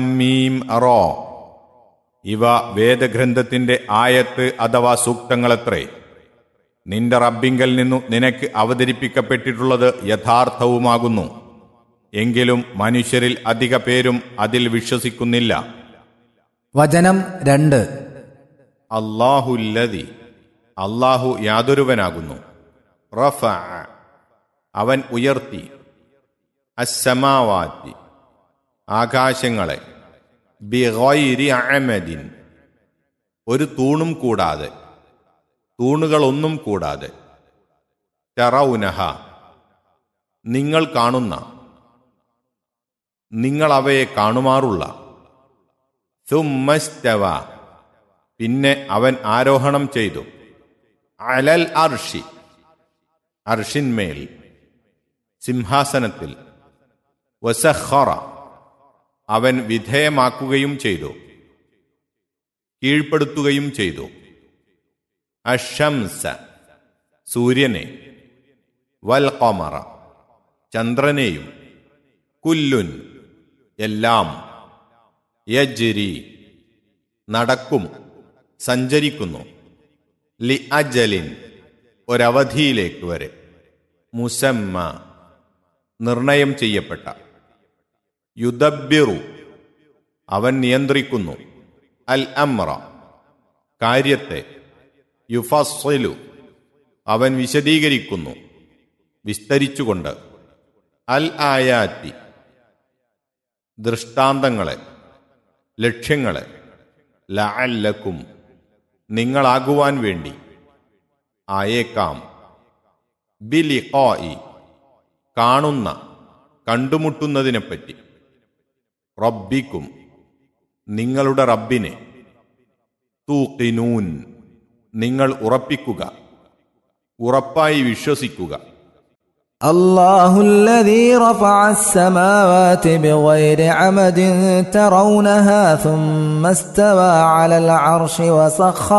മീം raw ഇവ വേദഗ്രന്ഥത്തിന്റെ ആയത്ത് അഥവാ സൂക്തങ്ങളത്രേ നിന്റെ റബ്ബിങ്കൽ നിന്നു നിനക്ക് അവതരിപ്പിക്കപ്പെട്ടിട്ടുള്ളത് യഥാർത്ഥവുമാകുന്നു എങ്കിലും മനുഷ്യരിൽ അധിക പേരും അതിൽ വിശ്വസിക്കുന്നില്ല വചനം രണ്ട് അള്ളാഹുല്ലതി അള്ളാഹു യാതൊരുവനാകുന്നു റഫ അവൻ ഉയർത്തി അസമാവാത്തി ആകാശങ്ങളെ ബിഗൈരി അമദിൻ ഒരു തൂണും കൂടാതെ തൂണുകളൊന്നും കൂടാതെ തെറൗനഹ നിങ്ങൾ കാണുന്ന നിങ്ങൾ അവയെ കാണുമാറുള്ള സുമ്മസ്തവ പിന്നെ അവൻ ആരോഹണം ചെയ്തു അലൽ അർഷി അർഷിന്മേൽ സിംഹാസനത്തിൽ വസഖറ അവൻ വിധേയമാക്കുകയും ചെയ്തു കീഴ്പ്പെടുത്തുകയും ചെയ്തു അഷംസ സൂര്യനെ വൽ കൊമറ ചന്ദ്രനെയും കുല്ലുൻ എല്ലാം യജ്രി നടക്കും സഞ്ചരിക്കുന്നു ലി അജലിൻ ഒരവധിയിലേക്ക് വരെ മുസമ്മ നിർണയം ചെയ്യപ്പെട്ട യുദബിറു അവൻ നിയന്ത്രിക്കുന്നു അൽ അമ്ര കാര്യത്തെ യുഫസ്സലു അവൻ വിശദീകരിക്കുന്നു വിസ്തരിച്ചുകൊണ്ട് അൽ ആയാത്തി ദൃഷ്ടാന്തങ്ങളെ ലക്ഷ്യങ്ങളെ ലഅല്ലക്കും നിങ്ങളാകുവാൻ വേണ്ടി ആയേക്കാം ബിലിഖായി കാണുന്ന കണ്ടുമുട്ടുന്നതിനെപ്പറ്റി റബ്ബിക്കും നിങ്ങളുടെ റബ്ബിനെ തൂക്കിനൂൻ നിങ്ങൾ ഉറപ്പിക്കുക ഉറപ്പായി വിശ്വസിക്കുക الله الذي رفع السماوات بغير عمد ترونها ثم استوى على العرش وسخر